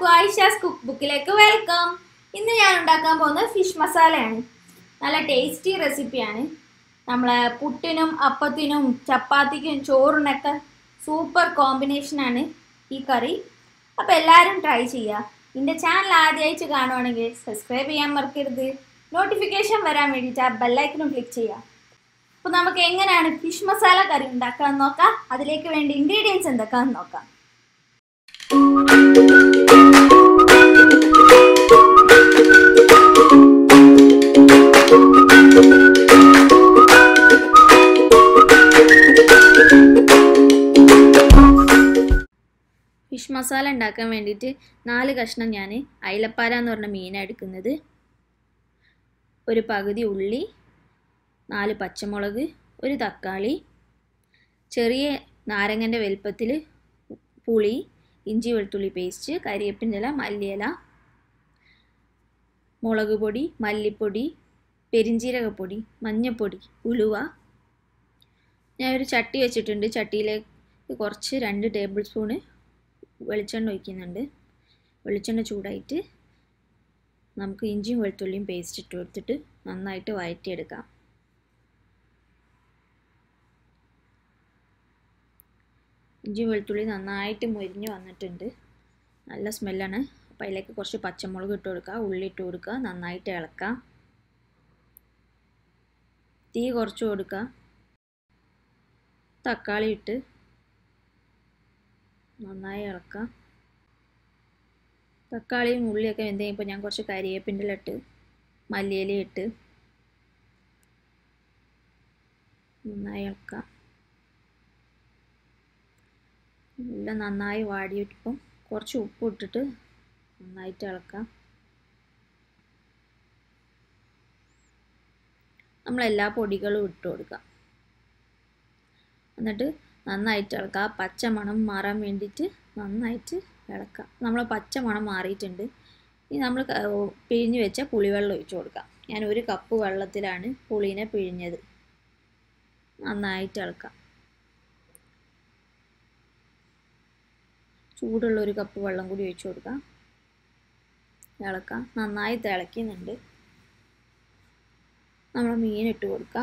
ആയിഷാസ് cook ബുക്കിലേക്ക് welcome ഇന്ന് ഞാൻ ഉണ്ടാക്കാൻ പോകുന്നത് ഫിഷ് മസാലയാണ് നല്ല ടേസ്റ്റി റെസിപ്പിയാണ് നമ്മളെ പുട്ടിനും അപ്പത്തിനും ചപ്പാത്തിക്കും ചോറിനൊക്കെ സൂപ്പർ കോമ്പിനേഷനാണ് ഈ കറി അപ്പോൾ എല്ലാവരും ട്രൈ ചെയ്യുക എൻ്റെ ചാനൽ ആദ്യമായിട്ട് കാണുവാണെങ്കിൽ സബ്സ്ക്രൈബ് ചെയ്യാൻ മറക്കരുത് നോട്ടിഫിക്കേഷൻ വരാൻ വേണ്ടിയിട്ട് ആ ബെല്ലൈക്കനും ക്ലിക്ക് ചെയ്യുക അപ്പോൾ നമുക്ക് എങ്ങനെയാണ് ഫിഷ് മസാല കറി ഉണ്ടാക്കാമെന്ന് നോക്കാം അതിലേക്ക് വേണ്ട ഇൻഗ്രീഡിയൻസ് എന്തൊക്കെയാണെന്ന് നോക്കാം ഫിഷ് മസാല ഉണ്ടാക്കാൻ വേണ്ടിയിട്ട് നാല് കഷ്ണം ഞാൻ അയിലപ്പാര എന്ന് പറഞ്ഞ മീനാണ് എടുക്കുന്നത് ഒരു പകുതി ഉള്ളി നാല് പച്ചമുളക് ഒരു തക്കാളി ചെറിയ നാരങ്ങൻ്റെ വലുപ്പത്തിൽ പുളി ഇഞ്ചി വെളുത്തുള്ളി പേസ്റ്റ് കരിയേപ്പിൻ്റെ ഇല മല്ലിയില മുളക് പൊടി മല്ലിപ്പൊടി പെരിഞ്ചീരകപ്പൊടി മഞ്ഞൾപ്പൊടി ഉലുവ ഞാൻ ഒരു ചട്ടി വെച്ചിട്ടുണ്ട് ചട്ടിയിലേക്ക് കുറച്ച് രണ്ട് ടേബിൾ സ്പൂണ് വെളിച്ചെണ്ണ ഒഴിക്കുന്നുണ്ട് വെളിച്ചെണ്ണ ചൂടായിട്ട് നമുക്ക് ഇഞ്ചിയും വെളുത്തുള്ളിയും പേസ്റ്റ് ഇട്ട് കൊടുത്തിട്ട് നന്നായിട്ട് വഴറ്റിയെടുക്കാം ഇഞ്ചി വെളുത്തുള്ളി നന്നായിട്ട് മൊരിഞ്ഞ് വന്നിട്ടുണ്ട് നല്ല സ്മെല്ലാണ് അപ്പോൾ അതിലേക്ക് കുറച്ച് പച്ചമുളക് ഇട്ട് കൊടുക്കുക ഉള്ളി ഇട്ട് കൊടുക്കുക നന്നായിട്ട് ഇളക്കുക തീ കുറച്ച് കൊടുക്കുക തക്കാളി ഇട്ട് നന്നായി ഇളക്കുക തക്കാളിയും ഉള്ളിയൊക്കെ വെന്ത് കഴിയുമ്പോൾ ഞാൻ കുറച്ച് കരിവേപ്പിൻ്റെ ഇട്ട് മല്ലിയില ഇട്ട് നന്നായി ഇളക്കുക എല്ലാം നന്നായി വാടിയിട്ടിപ്പം കുറച്ച് ഉപ്പ് ഇട്ടിട്ട് നന്നായിട്ട് ഇളക്കാം നമ്മളെല്ലാ പൊടികളും ഇട്ട് കൊടുക്കാം എന്നിട്ട് നന്നായിട്ട് ഇളക്കുക ആ പച്ച മണം മാറാൻ വേണ്ടിയിട്ട് നന്നായിട്ട് ഇളക്കാം നമ്മൾ പച്ച മണം മാറിയിട്ടുണ്ട് ഇനി നമ്മൾ പിഴിഞ്ഞ് വെച്ച പുളിവെള്ളം ഒഴിച്ചു കൊടുക്കാം ഞാൻ ഒരു കപ്പ് വെള്ളത്തിലാണ് പുളീനെ പിഴിഞ്ഞത് നന്നായിട്ട് ഇളക്കാം ചൂടുള്ള ഒരു കപ്പ് വെള്ളം കൂടി ഒഴിച്ചു കൊടുക്കാം ഇളക്കാം നന്നായി തിളയ്ക്കുന്നുണ്ട് നമ്മൾ മീൻ ഇട്ട് കൊടുക്കാം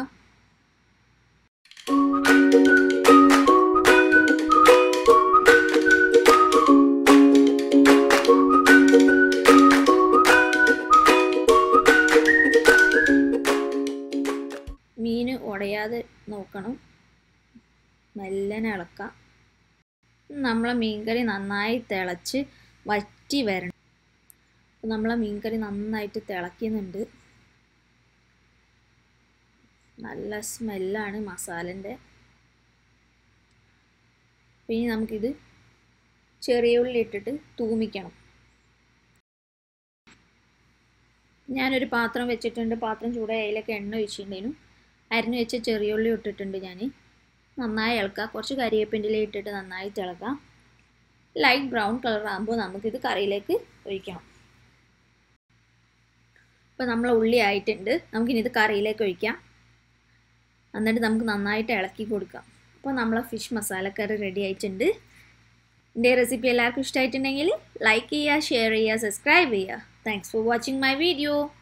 മീൻ ഉടയാതെ നോക്കണം മെല്ലനെ ഇളക്കാം നമ്മളെ മീൻകറി നന്നായി തിളച്ച് വറ്റി വരണം നമ്മളെ മീൻകറി നന്നായിട്ട് തിളയ്ക്കുന്നുണ്ട് നല്ല സ്മെല്ലാണ് മസാലൻ്റെ പിന്നെ നമുക്കിത് ചെറിയ ഉള്ളി ഇട്ടിട്ട് തൂമിക്കണം ഞാനൊരു പാത്രം വെച്ചിട്ടുണ്ട് പാത്രം ചൂടായി അതിലൊക്കെ എണ്ണ ഒഴിച്ചിട്ടുണ്ടേനും അരിഞ്ഞു വെച്ച ചെറിയ ഉള്ളി ഇട്ടിട്ടുണ്ട് ഞാൻ നന്നായി ഇളക്കുക കുറച്ച് കരിവേപ്പിൻ്റെ ഇല ഇട്ടിട്ട് നന്നായി തിളക്കുക ലൈറ്റ് ബ്രൗൺ കളർ ആകുമ്പോൾ നമുക്കിത് കറിയിലേക്ക് ഒഴിക്കണം ഇപ്പോൾ നമ്മൾ ഉള്ളി ആയിട്ടുണ്ട് നമുക്കിനി ഇത് കറിയിലേക്ക് ഒഴിക്കാം എന്നിട്ട് നമുക്ക് നന്നായിട്ട് ഇളക്കി കൊടുക്കാം അപ്പോൾ നമ്മളെ ഫിഷ് മസാലക്കറി റെഡി ആയിട്ടുണ്ട് എൻ്റെ റെസിപ്പി എല്ലാവർക്കും ഇഷ്ടമായിട്ടുണ്ടെങ്കിൽ ലൈക്ക് ചെയ്യുക ഷെയർ ചെയ്യുക സബ്സ്ക്രൈബ് ചെയ്യുക thanks for watching my video